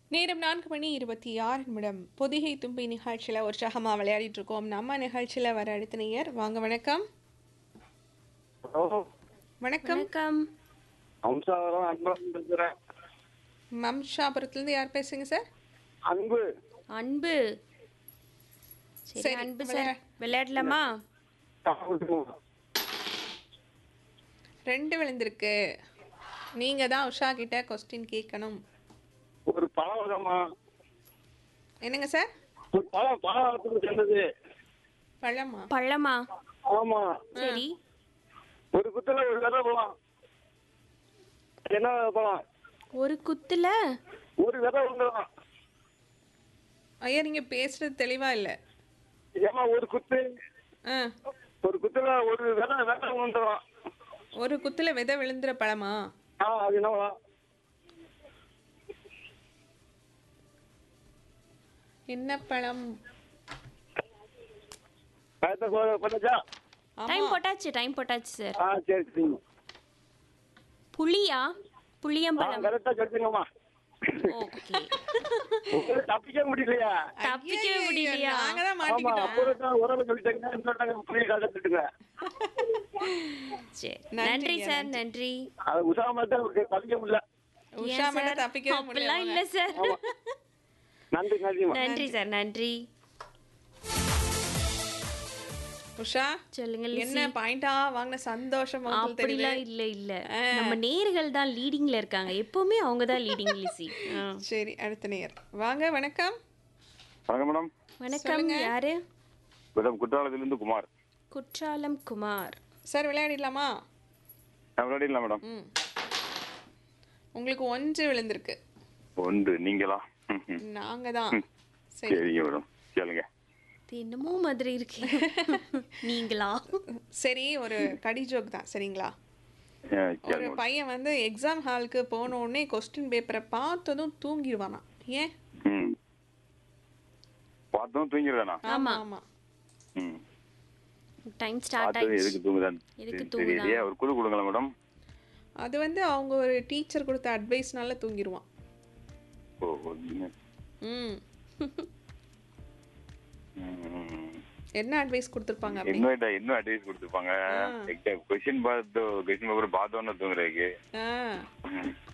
நேரம் நான்கு மணி இருபத்தி ஆறு நிமிடம் பொதிகை தும்பி நிகழ்ச்சியில் உற்சாகமாக விளையாடிட்டு இருக்கோம் நம்ம நிகழ்ச்சியில் வர அடுத்த நேயர் வாங்க வணக்கம் ஹலோ வணக்கம் வணக்கம் அம்சாவரம் அன்பழகன் பேசுகிறேன் மம்ஷாபுரத்துலேருந்து யார் பேசுங்க சார் அன்பு அன்பு சரி சரி, அன்பு சார் விளையா- விளையாடலாமா ரெண்டு விழுந்திருக்கு நீங்கள் தான் உஷா கிட்ட கொஸ்டின் கேட்கணும் ஒரு பழ வகமா என்னங்க சார் ஒரு பழம் பழ வகத்துக்கு சேர்ந்தது பழமா பழமா ஆமா சரி ஒரு குத்துல ஒரு விதை பழம் என்ன பழம் ஒரு குத்துல ஒரு விதை வந்துடும் ஐயா நீங்கள் பேசுறது தெளிவாக இல்லை ஏமா ஒரு குத்து ஆ ஒரு குத்துல ஒரு விதை விதை வந்துடும் ஒரு குத்தில் விதை விழுந்துற பழமா ஆ அது என்ன பழம் என்ன பழம் பயத்தை பண்ணச்சா டைம் போட்டாச்சு டைம் போட்டாச்சு சார் ஆ சரி சரி புளியா ஆ புளியம்பழம் கரெக்டா சொல்லுங்கம்மா ஓகே உங்களுக்கு தப்பிக்க முடியலையா தப்பிக்கவே முடியலையா நாங்கள் தான் ஆமா மாட்டிக்கிட்டோம் அப்புறம் உறவு சொல்லிட்டாங்க இன்னொருத்தாங்க புரிய கலந்துட்டுங்க சரி நன்றி நன்றி ஐயா, சார் நன்றி அது உசாம தான் தப்பிக்க முடியல உஷா ஏன் மட்டும் சார்? தப்பிக்கவே அப்படிலாம் முடியல இல்ல சார் நன்றி நன்றிம்மா நன்றி சார் நன்றி உஷா சொல்லுங்க என்ன பாயிண்டா வாங்கின சந்தோஷம் முகத்துல தெரியுது அப்படிலாம் இல்ல இல்ல நம்ம நேர்கள் தான் லீடிங்ல இருக்காங்க எப்பவுமே அவங்க தான் லீடிங் லிசி ஆ. சரி அடுத்த நேயர் வாங்க வணக்கம் வணக்கம் மேடம் வணக்கம் யாரு மேடம் குற்றாலத்திலிருந்து குமார் குற்றாலம் குமார் சார் விளையாடிடலாமா நான் விளையாடிடலாம் மேடம் ம் உங்களுக்கு ஒன்று விழுந்திருக்கு ஒன்று நீங்களா ம், ம். நாங்க தான் சரி சரிங்க மேடம் கேளுங்க இது என்னமோ மாதிரி இருக்கு நீங்களா சரி ஒரு கடி ஜோக் தான் சரிங்களா ஆ, ஒரு கேளுங்க மேடம். பையன் வந்து எக்ஸாம் ஹாலுக்கு போன உடனே கொஸ்டின் பேப்பரை பார்த்ததும் தூங்கிடுவானா ஏன் ம் பார்த்தோம் தூங்கிடுவேனா ஆமா ஆமா ம் டைம் ஸ்டார்ட் பார்த்தது ஆயிடுச்சு எதுக்கு தூங்குதான் எதுக்கு தெரியலையே ஒரு குழு கொடுங்களா மேடம் அது வந்து அவங்க ஒரு டீச்சர் கொடுத்த அட்வைஸ்னால தூங்கிடுவான் ஓ ஓ, ம், ம் ம், ம். என்ன அட்வைஸ் கொடுத்துருப்பாங்க அப்படி இன்னும் இட- இன்னும் அட்வைஸ் கொடுத்துருப்பாங்க கொஸ்டின் பார்த்து கொஸ்டின் பேப்பர் பார்த்தோன்னு தூங்குறதுக்கு ஆ ம்.